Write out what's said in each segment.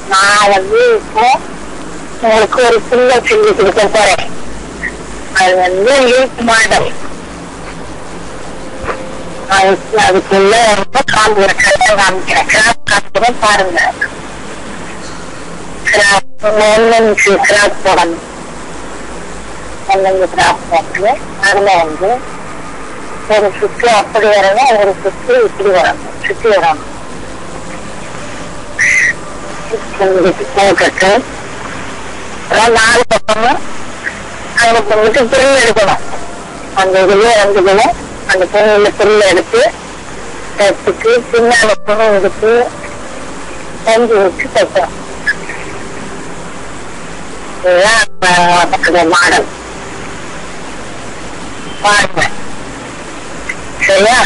நான் வந்து இப்போ உங்களுக்கு ஒரு புல்ல செஞ்சு கொடுக்க போறேன் அது வந்து லீக் மாடல் அதுக்கு அதுக்குள்ள வந்து காம்பு கரெக்டா காமிக்கிறேன் கிராப் காமிக்கிறேன் பாருங்க கிராப் ஒன்னு கிராப் போடணும் ஒன்னு கிராப் போட்டு அதுல வந்து ஒரு சுற்று அப்படி வரணும் ஒரு சுற்று இப்படி வரணும் சுற்றி வரணும் உங்களுக்கு போட்டுட்டு அதான் நாலு பக்கமும் அங்க பண்ணிட்டு புல் எடுக்கணும் அந்த இதுலயே வந்ததுல அந்த பொண்ணுல புல் எடுத்து எடுத்துட்டு பின்னால புண்ணு எடுத்து செஞ்சு வச்சு தைக்கணும் இதுதான் அந்த மாடல் பாருங்க சரியா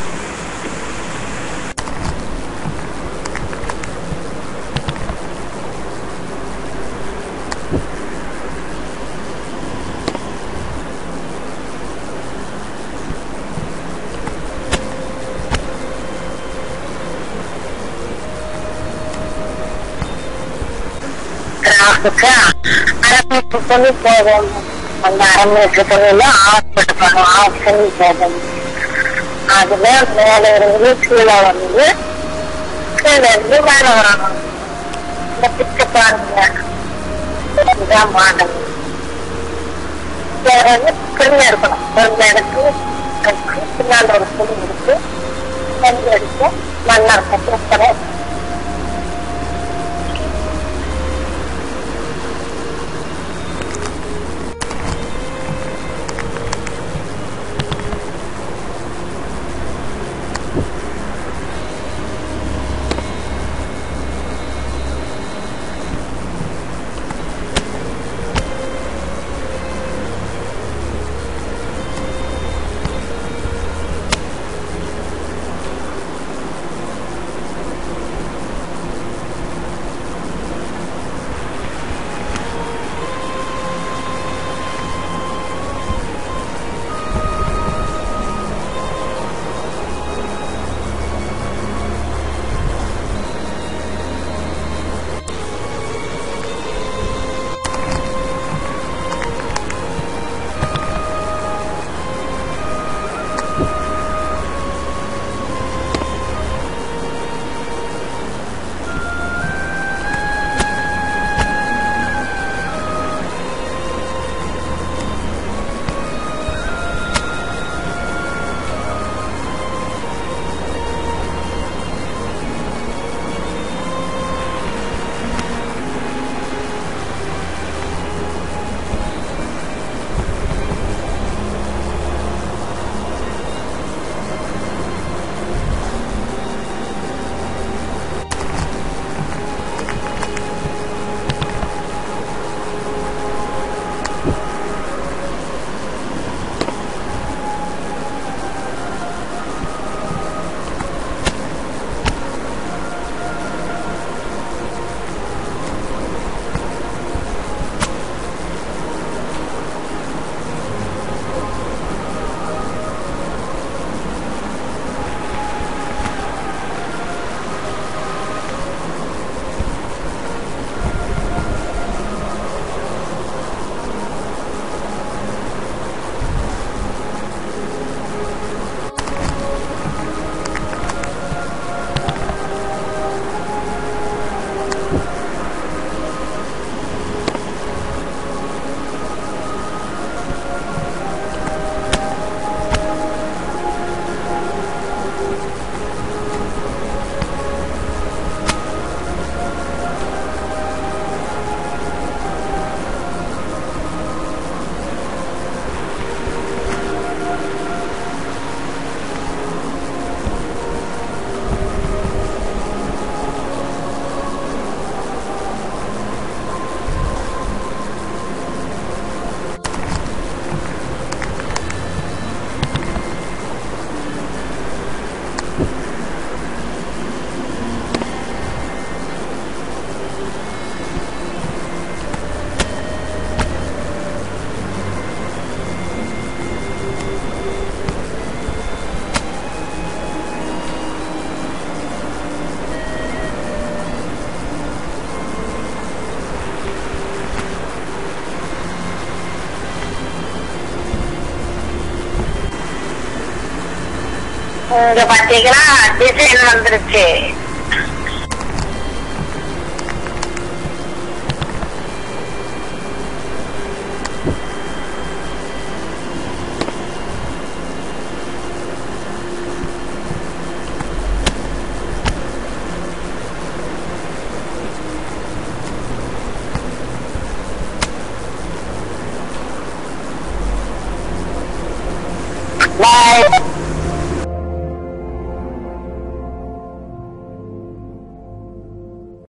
கிராஃபுக்கு அரை மீட்டர் துணி போதும் அந்த அரை மீட்டர் துணியில ஆஃப் எடுக்கணும் ஆஃப் பண்ணி போதும் அதுல மேல இருந்து கீழே வந்து கீழே இருந்து மேல வரணும் இந்த பிச்சை பாருங்க இதுதான் மாடல் வேற வந்து துணி எடுக்கணும் ஒரு இடத்து பின்னால் ஒரு துணி இருக்கு செஞ்சு எடுத்து மண்ணா இருக்கும் சூப்பரா இருக்கும். இங்க பாத்தீங்கன்னா டிசைன் வந்துருச்சு பாய்